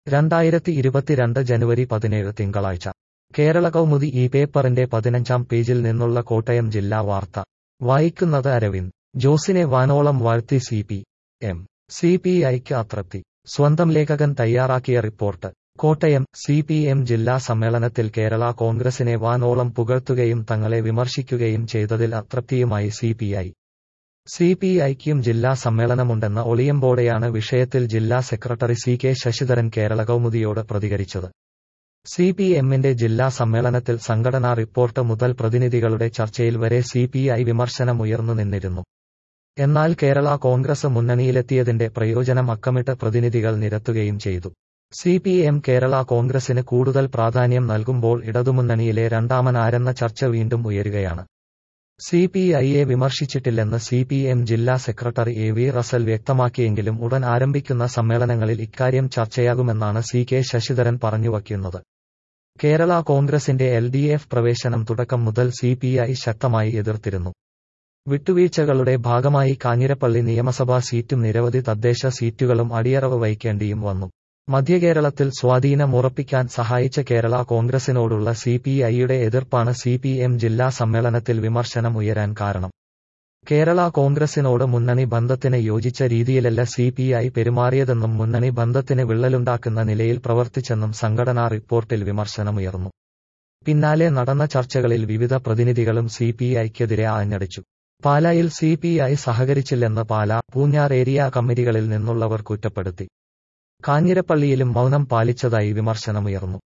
രണ്ടായിരത്തി ഇരുപത്തിരണ്ട് ജനുവരി പതിനേഴ് തിങ്കളാഴ്ച കേരള കൗമുദി ഈ പേപ്പറിന്റെ പതിനഞ്ചാം പേജിൽ നിന്നുള്ള കോട്ടയം ജില്ലാ വാർത്ത വായിക്കുന്നത് അരവിന്ദ് ജോസിനെ വാനോളം വാഴ്ത്തി C P M C P ഐക്ക് അതൃപ്തി സ്വന്തം ലേഖകൻ തയ്യാറാക്കിയ report Kottayam C P M ജില്ലാ സമ്മേളനത്തിൽ കേരള കോൺഗ്രസിനെ വാനോളം പുകഴ്ത്തുകയും തങ്ങളെ വിമർശിക്കുകയും ചെയ്തതിൽ അതൃപ്തിയുമായി C P I C P ഐക്കും ജില്ലാ സമ്മേളനമുണ്ടെന്ന ഒളിയമ്പോടെയാണ് വിഷയത്തിൽ ജില്ലാ secretary C K Sasidharan Kerala കൗമുദിയോട് പ്രതികരിച്ചത് സി പി എമ്മിന്റെ ജില്ലാ സമ്മേളനത്തിൽ സംഘടനാ റിപ്പോർട്ട് മുതൽ പ്രതിനിധികളുടെ ചർച്ചയിൽ വരെ സി പി ഐ വിമർശനം ഉയർന്നു നിന്നിരുന്നു എന്നാൽ കേരള കോൺഗ്രസ് മുന്നണിയിലെത്തിയതിന്റെ പ്രയോജനം അക്കമിട്ട് പ്രതിനിധികൾ നിരത്തുകയും ചെയ്തു സി പി എം കേരള കോൺഗ്രസിന് കൂടുതൽ പ്രാധാന്യം നൽകുമ്പോൾ ഇടതുമുന്നണിയിലെ രണ്ടാമനാരെന്ന ചർച്ച വീണ്ടും ഉയരുകയാണ് സി പി ഐയെ വിമർശിച്ചിട്ടില്ലെന്ന് സി പി എം ജില്ലാ സെക്രട്ടറി എ വി റസൽ വ്യക്തമാക്കിയെങ്കിലും ഉടൻ ആരംഭിക്കുന്ന സമ്മേളനങ്ങളിൽ ഇക്കാര്യം ചർച്ചയാകുമെന്നാണ് സി കെ ശശിധരൻ പറഞ്ഞുവയ്ക്കുന്നത് കേരള കോൺഗ്രസിന്റെ എൽ ഡി എഫ് പ്രവേശനം തുടക്കം മുതൽ സി പി ഐ ശക്തമായി എതിർത്തിരുന്നു വിട്ടുവീഴ്ചകളുടെ ഭാഗമായി കാഞ്ഞിരപ്പള്ളി നിയമസഭാ സീറ്റും നിരവധി തദ്ദേശ സീറ്റുകളും അടിയറവ് വഹിക്കേണ്ടിയും വന്നു മധ്യകേരളത്തിൽ സ്വാധീനമുറപ്പിക്കാൻ സഹായിച്ച കേരള കോൺഗ്രസിനോടുള്ള സി പി ഐയുടെ എതിർപ്പാണ് സി പി എം ജില്ലാ സമ്മേളനത്തിൽ വിമർശനം ഉയരാൻ കാരണം കേരള കോൺഗ്രസിനോട് മുന്നണി ബന്ധത്തിന് യോജിച്ച രീതിയിലല്ല സി പി ഐ പെരുമാറിയതെന്നും മുന്നണി ബന്ധത്തിന് വിള്ളലുണ്ടാക്കുന്ന നിലയിൽ പ്രവർത്തിച്ചെന്നും സംഘടനാ റിപ്പോർട്ടിൽ വിമർശനമുയർന്നു പിന്നാലെ നടന്ന ചർച്ചകളിൽ വിവിധ പ്രതിനിധികളും സി പി ഐക്കെതിരെ ആഞ്ഞടിച്ചു പാലായിൽ സി പി ഐ സഹകരിച്ചില്ലെന്ന് പാല പൂഞ്ഞാർ ഏരിയ കമ്മിറ്റികളിൽ നിന്നുള്ളവർ കുറ്റപ്പെടുത്തി കാഞ്ഞിരപ്പള്ളിയിലും മൗനം പാലിച്ചതായി വിമർശനമുയർന്നു